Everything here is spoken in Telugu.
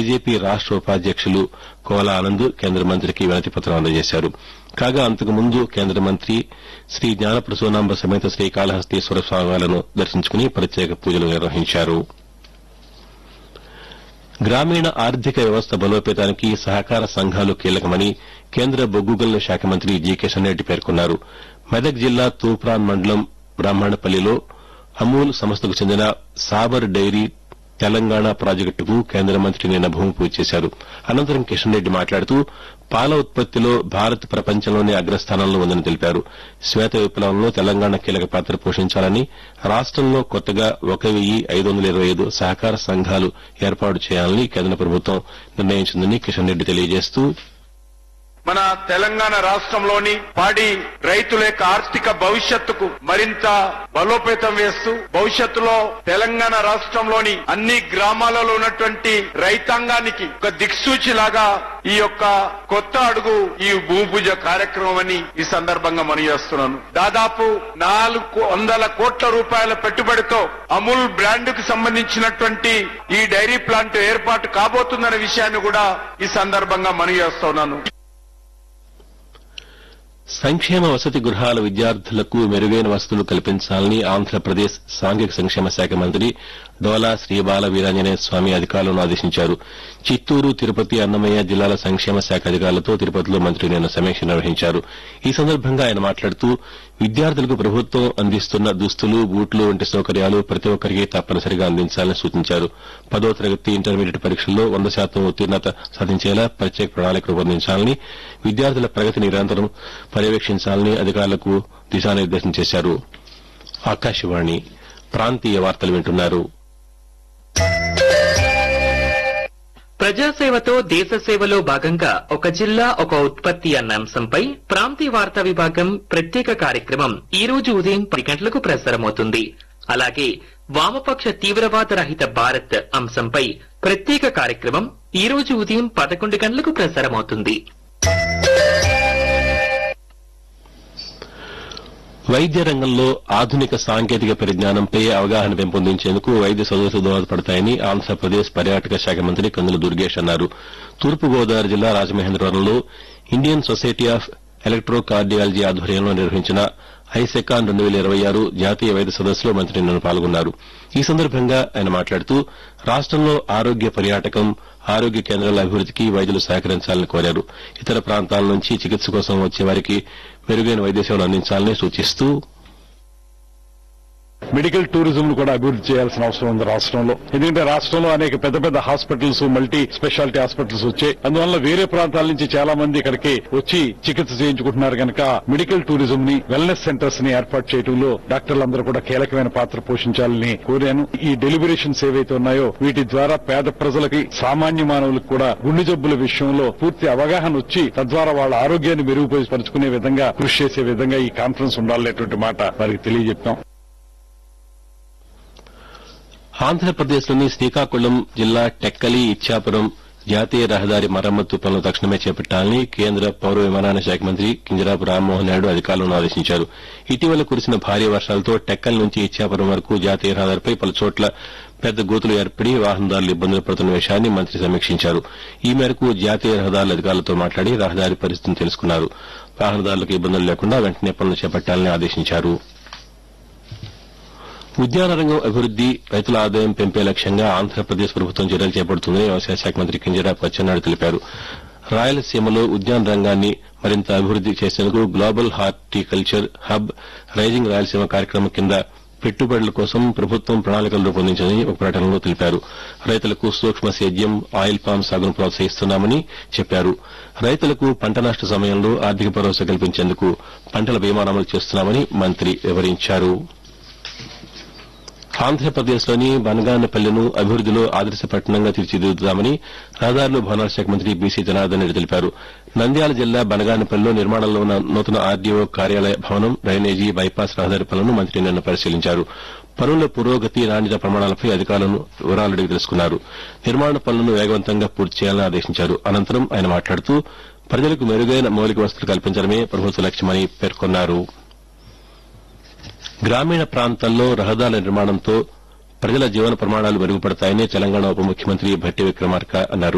బీజేపీ రాష్ట ఉపాధ్యక్షులు కోలా ఆనంద్ కేంద్ర మంత్రికి వినతి పత్రం అందజేశారు కాగా అంతకు ముందు కేంద్ర మంత్రి శ్రీ జ్ఞానప్రసూనాంబ సమేత శ్రీకాళహస్తీశ్వర స్వామివార్లను దర్శించుకుని ప్రత్యేక పూజలు నిర్వహించారు గ్రామీణ ఆర్థిక వ్యవస్థ బలోపేతానికి సహకార సంఘాలు కీలకమని కేంద్ర బొగ్గు గనుల శాఖ మంత్రి జి కిషన్ రెడ్డి పేర్కొన్నారు మెదక్ జిల్లా తూప్రాన్ మండలం బ్రాహ్మణపల్లిలో అమూల్ సంస్థకు చెందిన సాబర్ డైరీ తెలంగాణ ప్రాజెక్టుకు కేంద్ర మంత్రి నిన్న భూమి పూజ చేశారు అనంతరం కిషన్ రెడ్డి మాట్లాడుతూ పాల ఉత్పత్తిలో భారత్ ప్రపంచంలోనే అగ్రస్థానంలో ఉందని తెలిపారు శ్వేత విప్లవంలో తెలంగాణ కీలక పాత్ర పోషించాలని రాష్టంలో కొత్తగా ఒక వెయ్యి ఐదు వందల ఇరవై ఐదు సహకార సంఘాలు ఏర్పాటు చేయాలని కేంద్ర ప్రభుత్వం నిర్ణయించిందని కిషన్ రెడ్డి తెలియజేస్తూ మన తెలంగాణ రాష్ట్రంలోని పాడి రైతుల యొక్క ఆర్థిక భవిష్యత్తుకు మరింత బలోపేతం వేస్తూ భవిష్యత్తులో తెలంగాణ రాష్ట్రంలోని అన్ని గ్రామాలలో ఉన్నటువంటి రైతాంగానికి ఒక దిక్సూచి లాగా ఈ యొక్క కొత్త అడుగు ఈ భూమి పూజ కార్యక్రమం అని ఈ సందర్భంగా మనయేస్తున్నాను దాదాపు నాలుగు వందల కోట్ల రూపాయల పెట్టుబడితో అమూల్ బ్రాండ్ కు సంబంధించినటువంటి ఈ డైరీ ప్లాంట్ ఏర్పాటు కాబోతుందనే విషయాన్ని కూడా ఈ సందర్భంగా మనయేస్తున్నాను సంక్షేమ వసతి గృహాల విద్యార్థులకు మెరుగైన వసతులు కల్పించాలని ఆంధ్రప్రదేశ్ సాంఘిక సంక్షేమ శాఖ మంత్రి డోలా శ్రీబాల వీరాంజనేయ స్వామి అధికారులను ఆదేశించారు చిత్తూరు తిరుపతి అన్నమయ్య జిల్లాల సంక్షేమ శాఖ అధికారులతో తిరుపతిలో మంత్రి నిన్న సమీక్ష నిర్వహించారు ఈ సందర్భంగా ఆయన మాట్లాడుతూ విద్యార్థులకు ప్రభుత్వం అందిస్తున్న దుస్తులు బూట్లు వంటి సౌకర్యాలు ప్రతి ఒక్కరికి తప్పనిసరిగా అందించాలని సూచించారు పదో తరగతి ఇంటర్మీడియట్ పరీక్షల్లో వంద శాతం ఉత్తీర్ణత సాధించేలా ప్రత్యేక ప్రణాళిక రూపొందించాలని విద్యార్థుల ప్రగతిని నిరంతరం పర్యవేక్షించాలని అధికారులకు దిశానిర్దేశం చేశారు ఆకాశవాణి ప్రాంతీయ వార్తలు వింటున్నారు ప్రజాసేవతో దేశ సేవలో భాగంగా ఒక జిల్లా ఒక ఉత్పత్తి అన్న అంశంపై ప్రాంతీయ వార్తా విభాగం ప్రత్యేక కార్యక్రమం ఈ రోజు ఉదయం పది గంటలకు ప్రసారమవుతుంది అలాగే వామపక్ష తీవ్రవాద రహిత భారత్ అంశంపై ప్రత్యేక కార్యక్రమం ఈ రోజు ఉదయం పదకొండు గంటలకు ప్రసారమవుతుంది వైద్య రంగంలో ఆధునిక సాంకేతిక పరిజ్ఞానంపై అవగాహన పెంపొందించేందుకు వైద్య సదస్సులు దోహదపడతాయని ఆంధ్రప్రదేశ్ పర్యాటక శాఖ మంత్రి కందుల దుర్గేష్ అన్నారు తూర్పుగోదావరి జిల్లా రాజమహేంద్రవరంలో Indian society of electro cardiology ఆధ్వర్యంలో నిర్వహించిన ఐసెకాన్ రెండు వేల ఇరవై ఆరు జాతీయ వైద్య సదస్సులో మంత్రి నిన్న పాల్గొన్నారు ఈ సందర్భంగా ఆయన మాట్లాడుతూ రాష్టంలో ఆరోగ్య పర్యాటకం ఆరోగ్య కేంద్రాల అభివృద్దికి వైద్యులు సహకరించాలని కోరారు ఇతర ప్రాంతాల నుంచి చికిత్స కోసం వచ్చే వారికి మెరుగైన వైద్య సేవలు అందించాలని సూచిస్తూ మెడికల్ టూరిజం ను కూడా అభివృద్ధి చేయాల్సిన అవసరం ఉంది రాష్ట్రంలో ఎందుకంటే రాష్ట్రంలో అనేక పెద్ద పెద్ద హాస్పిటల్స్ మల్టీ స్పెషాలిటీ హాస్పిటల్స్ వచ్చాయి అందువల్ల వేరే ప్రాంతాల నుంచి చాలా మంది ఇక్కడికి వచ్చి చికిత్స చేయించుకుంటున్నారు కనుక మెడికల్ టూరిజం ని వెల్నెస్ సెంటర్స్ ని ఏర్పాటు చేయడంలో డాక్టర్లందరూ కూడా కీలకమైన పాత్ర పోషించాలని కోరాను ఈ డెలిబరేషన్స్ ఏవైతే ఉన్నాయో వీటి ద్వారా పేద ప్రజలకి సామాన్య మానవులకు కూడా గుండె జబ్బుల విషయంలో పూర్తి అవగాహన వచ్చి తద్వారా వాళ్ళ ఆరోగ్యాన్ని మెరుగుపరుచుకునే విధంగా కృషి చేసే విధంగా ఈ కాన్ఫరెన్స్ ఉండాలనేటువంటి మాట వారికి తెలియజెప్పాం ఆంధ్రప్రదేశ్లోని శ్రీకాకుళం జిల్లా టెక్కలి ఇచ్చాపురం జాతీయ రహదారి మరమ్మతు పనులు తక్షణమే చేపట్టాలని కేంద్ర పౌర విమానయాన శాఖ మంత్రి కింజరాపు రామ్మోహన్ నాయుడు అధికారులను ఆదేశించారు ఇటీవల కురిసిన భారీ వర్షాలతో టెక్కల్ నుంచి ఇచ్చాపురం వరకు జాతీయ రహదారిపై పలు చోట్ల పెద్ద గోతులు ఏర్పడి వాహనదారులు ఇబ్బందులు పడుతున్న విషయాన్ని మంత్రి సమీక్షించారు ఈ మేరకు జాతీయ రహదారుల అధికారులతో మాట్లాడి రహదారి పరిస్థితిని తెలుసుకున్నారు వాహనదారులకు ఇబ్బందులు లేకుండా వెంటనే పనులు చేపట్టాలని ఆదేశించారు ఉద్యాన రంగం అభివృద్ది రైతుల ఆదాయం పెంపే లక్ష్యంగా ఆంధ్రప్రదేశ్ ప్రభుత్వం చర్యలు చేపడుతుందని వ్యవసాయ శాఖ మంత్రి కింజరాపు అచ్చెన్నాయుడు తెలిపారు రాయలసీమలో ఉద్యాన రంగాన్ని మరింత అభివృద్ది చేసేందుకు global horticulture hub rising Rayalaseema కార్యక్రమం కింద పెట్టుబడుల కోసం ప్రభుత్వం ప్రణాళికలు రూపొందించిందని ఒక ప్రకటనలో తెలిపారు రైతులకు సూక్ష్మ సేద్యం ఆయిల్ పామ్ సాగును ప్రోత్సహిస్తున్నామని చెప్పారు రైతులకు పంట నష్ట సమయంలో ఆర్థిక భరోసా కల్పించేందుకు పంటల బీమా అమలు చేస్తున్నామని మంత్రి వివరించారు ఆంధ్రప్రదేశ్లోని బనగానపల్లెను అభివృద్దిలో ఆదర్శ పట్టణంగా తీర్చిదిద్దుతామని రహదారులు భవనాల శాఖ మంత్రి బీసీ జనార్దన్ రెడ్డి తెలిపారు నంద్యాల జిల్లా బనగానపల్లిలో నిర్మాణంలో ఉన్న నూతన ఆర్డీఓ కార్యాలయ భవనం డ్రైనేజీ బైపాస్ రహదారి పనులను మంత్రి నిన్న పరిశీలించారు పనుల పురోగతి నాణ్యత ప్రమాణాలపై అధికారులను వివరాలు అడిగి తెలుసుకున్నారు నిర్మాణ పనులను వేగవంతంగా పూర్తి చేయాలని ఆదేశించారు అనంతరం ఆయన మాట్లాడుతూ ప్రజలకు మెరుగైన మౌలిక వసతులు కల్పించడమే ప్రభుత్వ లక్ష్యమని పేర్కొన్నారు గ్రామీణ ప్రాంతాల్లో రహదారుల నిర్మాణంతో ప్రజల జీవన ప్రమాణాలు మెరుగుపడతాయని తెలంగాణ ఉప ముఖ్యమంత్రి భట్టి విక్రమార్క అన్నారు